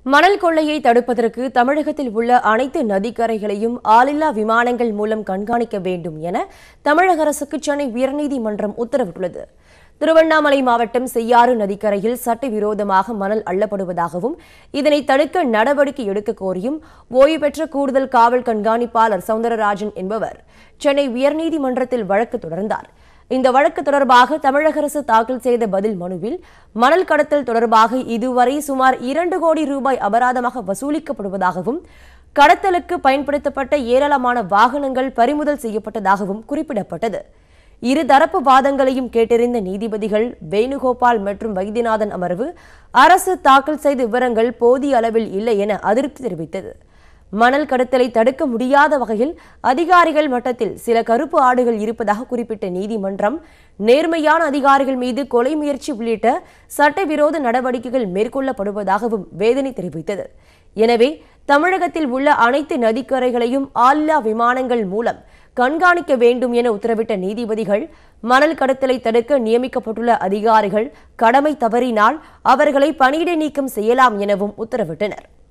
மணல் கொள்ளையை தடுப்பதற்கு தமிழகத்தில் உள்ள அனைத்து நதிக்கரைகளையும் ஆளில்லா விமானங்கள் மூலம் கண்காணிக்க வேண்டும் என தமிழக அரசுக்கு சென்னை உயர்நீதிமன்றம் உத்தரவிட்டுள்ளது திருவண்ணாமலை மாவட்டம் செய்யாறு நதிக்கரையில் சட்டவிரோதமாக மணல் அள்ளப்படுவதாகவும் இதனை தடுக்க நடவடிக்கை எடுக்க கோரியும் ஓய்வு பெற்ற கூடுதல் காவல் கண்காணிப்பாளர் சவுந்தரராஜன் என்பவர் சென்னை உயர்நீதிமன்றத்தில் வழக்கு தொடர்ந்தார் இந்த வழக்கு தொடர்பாக தமிழக அரசு தாக்கல் செய்த பதில் மனுவில் மணல் கடத்தல் தொடர்பாக இதுவரை சுமார் இரண்டு கோடி ரூபாய் அபராதமாக வசூலிக்கப்படுவதாகவும் கடத்தலுக்கு பயன்படுத்தப்பட்ட ஏராளமான வாகனங்கள் பறிமுதல் செய்யப்பட்டதாகவும் குறிப்பிடப்பட்டது இருதரப்பு வாதங்களையும் கேட்டறிந்த நீதிபதிகள் வேணுகோபால் மற்றும் வைத்தியநாதன் அமர்வு அரசு தாக்கல் செய்த விவரங்கள் போதிய அளவில் இல்லை என அதிருப்தி தெரிவித்தது மணல் கடத்தலை தடுக்க முடியாத வகையில் அதிகாரிகள் மட்டத்தில் சில கருப்பு ஆடுகள் இருப்பதாக குறிப்பிட்ட நீதிமன்றம் நேர்மையான அதிகாரிகள் மீது கொலை முயற்சி உள்ளிட்ட சட்டவிரோத நடவடிக்கைகள் மேற்கொள்ளப்படுவதாகவும் வேதனை தெரிவித்தது எனவே தமிழகத்தில் உள்ள அனைத்து நதிக்கரைகளையும் ஆளில்லா விமானங்கள் மூலம் கண்காணிக்க வேண்டும் என உத்தரவிட்ட நீதிபதிகள் மணல் கடத்தலை தடுக்க நியமிக்கப்பட்டுள்ள அதிகாரிகள் கடமை தவறினால் அவர்களை பணியிடை நீக்கம் செய்யலாம் எனவும் உத்தரவிட்டனர்